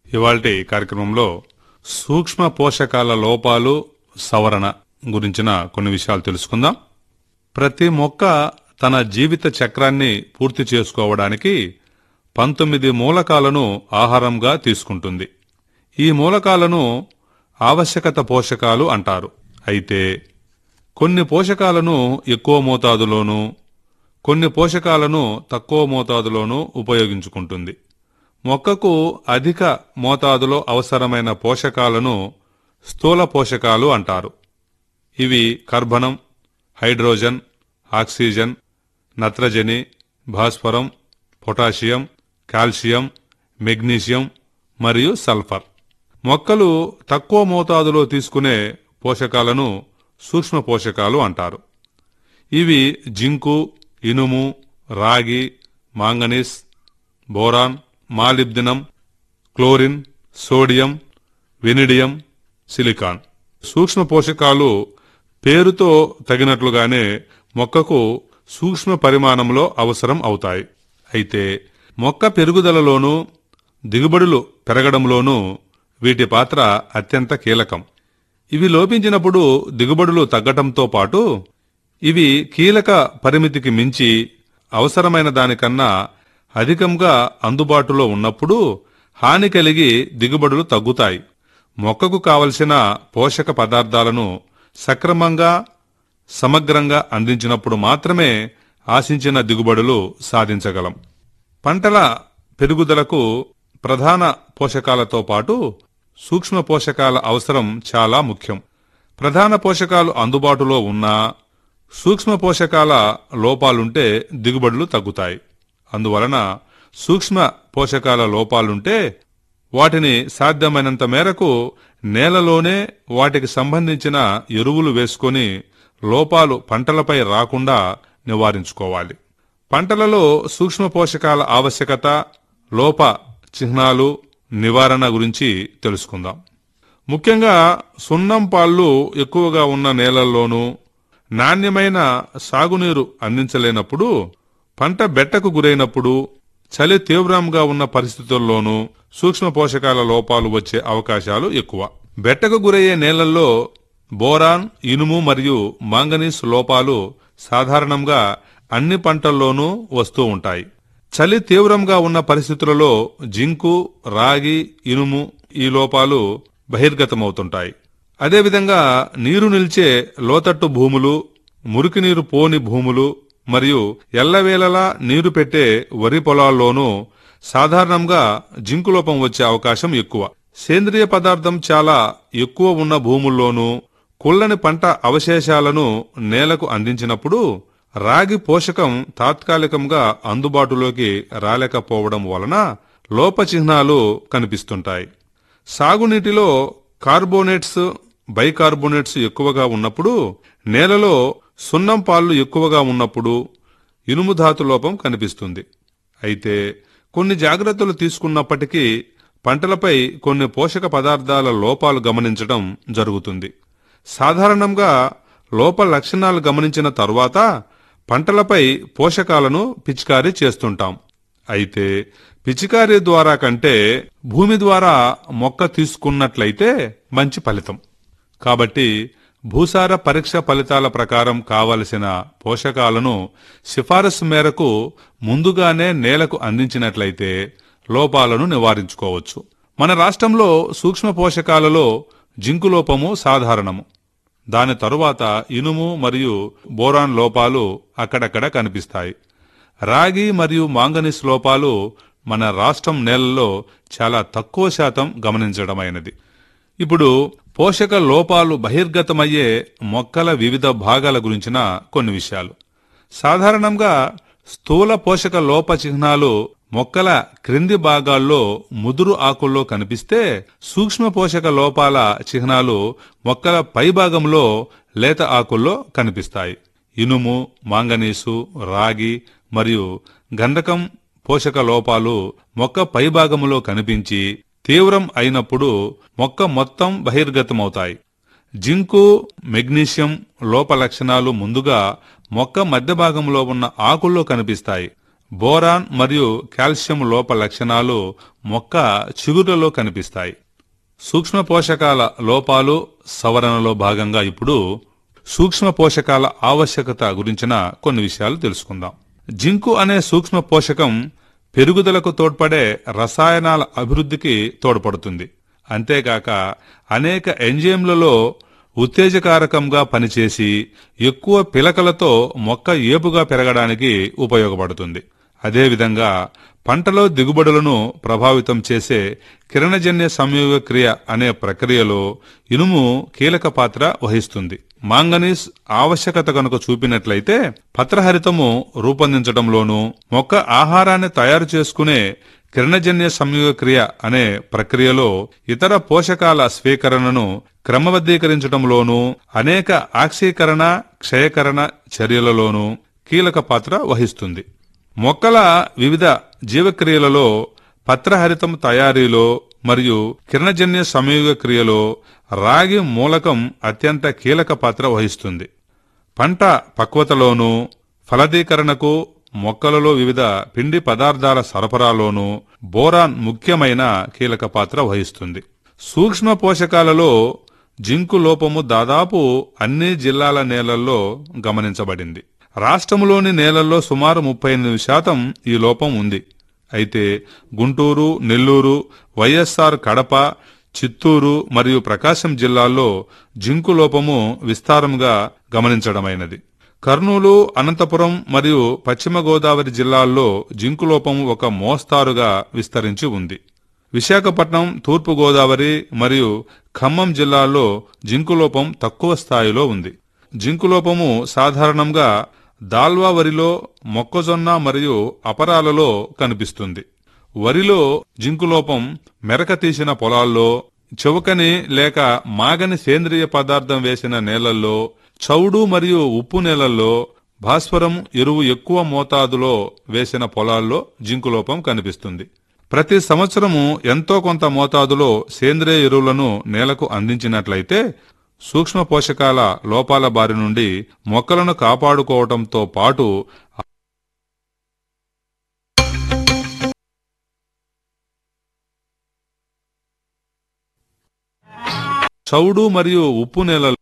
ఇవాల్టి కార్యక్రమంలో సూక్ష్మ పోషకాల లోపాలు సవరణ గురించిన కొన్ని విషయాలు తెలుసుకుందాం ప్రతి మొక్క తన జీవిత చక్రాన్ని పూర్తి చేసుకోవడానికి పంతొమ్మిది మూలకాలను ఆహారంగా తీసుకుంటుంది ఈ మూలకాలను ఆవశ్యకత పోషకాలు అంటారు అయితే కొన్ని పోషకాలను ఎక్కువ మోతాదులోనూ కొన్ని పోషకాలను తక్కువ మోతాదులోనూ ఉపయోగించుకుంటుంది మొక్కకు అధిక మోతాదులో అవసరమైన పోషకాలను స్థూల పోషకాలు అంటారు ఇవి కర్బనం హైడ్రోజన్ ఆక్సిజన్ నత్రజని భాస్వరం పొటాషియం కాల్షియం మెగ్నీషియం మరియు సల్ఫర్ మొక్కలు తక్కువ మోతాదులో తీసుకునే పోషకాలను సూక్ష్మ పోషకాలు అంటారు ఇవి జింకు ఇనుము రాగి manganese boron molybdenum chlorine sodium vanadium silicon సూక్ష్మ పోషకాలు పేరుతో తగినట్లుగానే మొక్కకు సూక్ష్మ పరిమాణంలో అవసరం అవుతాయి అయితే మొక్క పెరుగుదలలోనూ దిగుబడులు పెరగడంలోనూ వీటి పాత్ర అత్యంత కీలకం ఇవి లోపించినప్పుడు దిగుబడులు తగ్గటంతో పాటు ఇవి కీలక పరిమితికి మించి అవసరమైన దానికన్నా అధికంగా అందుబాటులో ఉన్నప్పుడు హాని కలిగి దిగుబడులు తగ్గుతాయి మొక్కకు కావలసిన పోషక పదార్థాలను సక్రమంగా సమగ్రంగా అందించినప్పుడు మాత్రమే ఆశించిన దిగుబడులు సాధించగలం పంటల పెరుగుదలకు ప్రధాన పోషకాలతో పాటు సూక్ష్మ పోషకాల అవసరం చాలా ముఖ్యం ప్రధాన పోషకాలు అందుబాటులో ఉన్నా సూక్ష్మ పోషకాల లోపాలుంటే దిగుబడులు తగ్గుతాయి అందువలన సూక్ష్మ పోషకాల లోపాలుంటే వాటిని సాధ్యమైనంత మేరకు నేలలోనే వాటికి సంబంధించిన ఎరువులు వేసుకొని లోపాలు పంటలపై రాకుండా నివారించుకోవాలి పంటలలో సూక్ష్మ పోషకాల ఆవశ్యకత లోప చిహ్నాలు నివారణ గురించి తెలుసుకుందాం ముఖ్యంగా సున్నం పాళ్ళు ఎక్కువగా ఉన్న నేలల్లోనూ నాణ్యమైన సాగునీరు అందించలేనప్పుడు పంట బెట్టకు గురైనప్పుడు చలి తీవ్రంగా ఉన్న పరిస్థితుల్లోనూ సూక్ష్మ పోషకాల లోపాలు వచ్చే అవకాశాలు ఎక్కువ బెట్టకు గురయ్యే నేలల్లో బోరాన్ ఇనుము మరియు మాంగనీస్ లోపాలు సాధారణంగా అన్ని పంటల్లోనూ వస్తూ ఉంటాయి చలి తీవ్రంగా ఉన్న పరిస్థితులలో జింకు రాగి ఇనుము ఈ లోపాలు బహిర్గతమవుతుంటాయి అదేవిధంగా నీరు నిల్చే లోతట్టు భూములు మురికి నీరు పోని భూములు మరియు ఎల్లవేళలా నీరు పెట్టే వరి పొలాల్లోనూ సాధారణంగా జింకు లోపం వచ్చే అవకాశం ఎక్కువ సేంద్రియ పదార్థం చాలా ఎక్కువ ఉన్న భూముల్లోనూ కుళ్ళని పంట అవశేషాలను నేలకు అందించినప్పుడు రాగి పోషకం తాత్కాలికంగా అందుబాటులోకి రాలేకపోవడం వలన లోప చిహ్నాలు కనిపిస్తుంటాయి సాగునీటిలో కార్బోనేట్స్ బైకార్బోనేట్స్ ఎక్కువగా ఉన్నప్పుడు నేలలో సున్నం పాళ్ళు ఎక్కువగా ఉన్నప్పుడు ఇనుము ధాతు లోపం కనిపిస్తుంది అయితే కొన్ని జాగ్రత్తలు తీసుకున్నప్పటికీ పంటలపై కొన్ని పోషక పదార్థాల లోపాలు గమనించడం జరుగుతుంది సాధారణంగా లోప లక్షణాలు గమనించిన తరువాత పంటలపై పోషకాలను పిచికారీ చేస్తుంటాం అయితే పిచికారీ ద్వారా కంటే భూమి ద్వారా మొక్క తీసుకున్నట్లయితే మంచి ఫలితం కాబట్టి భూసార పరీక్ష ఫలితాల ప్రకారం కావలసిన పోషకాలను సిఫారసు మేరకు ముందుగానే నేలకు అందించినట్లయితే లోపాలను నివారించుకోవచ్చు మన రాష్ట్రంలో సూక్ష్మ పోషకాలలో జింకు లోపము సాధారణము దాని తరువాత ఇనుము మరియు బోరాన్ లోపాలు అక్కడక్కడ కనిపిస్తాయి రాగి మరియు మాంగనీస్ లోపాలు మన రాష్ట్రం నేలలో చాలా తక్కువ శాతం గమనించడమైనది ఇప్పుడు పోషక లోపాలు బహిర్గతమయ్యే మొక్కల వివిధ భాగాల గురించిన కొన్ని విషయాలు సాధారణంగా స్థూల పోషక లోప చిహ్నాలు మొక్కల క్రింది భాగాల్లో ముదురు ఆకుల్లో కనిపిస్తే సూక్ష్మ పోషక లోపాల చిహ్నాలు మొక్కల పైభాగంలో లేత ఆకుల్లో కనిపిస్తాయి ఇనుము మాంగనీసు రాగి మరియు గంధకం పోషక లోపాలు మొక్క పైభాగంలో కనిపించి తీవ్రం అయినప్పుడు మొక్క మొత్తం బహిర్గతమవుతాయి జింకు మెగ్నీషియం లోప లక్షణాలు ముందుగా మొక్క మధ్య భాగంలో ఉన్న ఆకుల్లో కనిపిస్తాయి బోరాన్ మరియు కాల్షియం లోప లక్షణాలు మొక్క చిగురులలో కనిపిస్తాయి సూక్ష్మ పోషకాల లోపాలు సవరణలో భాగంగా ఇప్పుడు సూక్ష్మ పోషకాల ఆవశ్యకత గురించిన కొన్ని విషయాలు తెలుసుకుందాం జింకు అనే సూక్ష్మ పోషకం పెరుగుదలకు తోడ్పడే రసాయనాల అభివృద్ధికి తోడ్పడుతుంది అంతేకాక అనేక ఎంజైమ్లలో ఉత్తేజకారకంగా పనిచేసి ఎక్కువ పిలకలతో మొక్క ఏపుగా పెరగడానికి ఉపయోగపడుతుంది అదేవిధంగా పంటలో దిగుబడులను ప్రభావితం చేసే కిరణజన్య సంయోగ క్రియ అనే ప్రక్రియలో ఇనుము కీలక పాత్ర వహిస్తుంది మాంగనీస్ ఆవశ్యకత కనుక చూపినట్లయితే పత్రహరితము రూపొందించడంలోనూ మొక్క ఆహారాన్ని తయారు చేసుకునే కిరణజన్య సంయోగ క్రియ అనే ప్రక్రియలో ఇతర పోషకాల స్వీకరణను క్రమబద్ధీకరించడంలోనూ అనేక ఆక్సీకరణ క్షయకరణ చర్యలలోనూ కీలక పాత్ర వహిస్తుంది మొక్కల వివిధ జీవక్రియలలో పత్రహరితం తయారీలో మరియు కిరణజన్య సంయోగ క్రియలో రాగి మూలకం అత్యంత కీలక పాత్ర వహిస్తుంది పంట పక్వతలోనూ ఫలదీకరణకు మొక్కలలో వివిధ పిండి పదార్థాల సరఫరాలోనూ బోరాన్ ముఖ్యమైన కీలక పాత్ర వహిస్తుంది సూక్ష్మ పోషకాలలో జింకు లోపము దాదాపు అన్ని జిల్లాల నేలల్లో గమనించబడింది రాష్ట్రంలోని నేలల్లో సుమారు ముప్పై ఎనిమిది శాతం ఈ లోపం ఉంది అయితే గుంటూరు నెల్లూరు వైఎస్ఆర్ కడప చిత్తూరు మరియు ప్రకాశం జిల్లాల్లో జింకు లోపము విస్తారంగా గమనించడమైనది కర్నూలు అనంతపురం మరియు పశ్చిమ గోదావరి జిల్లాల్లో జింకు లోపం ఒక మోస్తారుగా విస్తరించి ఉంది విశాఖపట్నం తూర్పు గోదావరి మరియు ఖమ్మం జిల్లాల్లో జింకు లోపం తక్కువ స్థాయిలో ఉంది జింకు లోపము సాధారణంగా దాల్వా వరిలో మొక్కజొన్న మరియు అపరాలలో కనిపిస్తుంది వరిలో జింకు లోపం మెరక తీసిన పొలాల్లో చౌకని లేక మాగని సేంద్రియ పదార్థం వేసిన నేలల్లో చౌడు మరియు ఉప్పు నేలల్లో భాస్వరం ఎరువు ఎక్కువ మోతాదులో వేసిన పొలాల్లో జింకు లోపం కనిపిస్తుంది ప్రతి సంవత్సరము ఎంతో కొంత మోతాదులో సేంద్రియ ఎరువులను నేలకు అందించినట్లయితే సూక్ష్మ పోషకాల లోపాల బారి నుండి మొక్కలను కాపాడుకోవటంతో పాటు చౌడు మరియు ఉప్పు నేలల్లో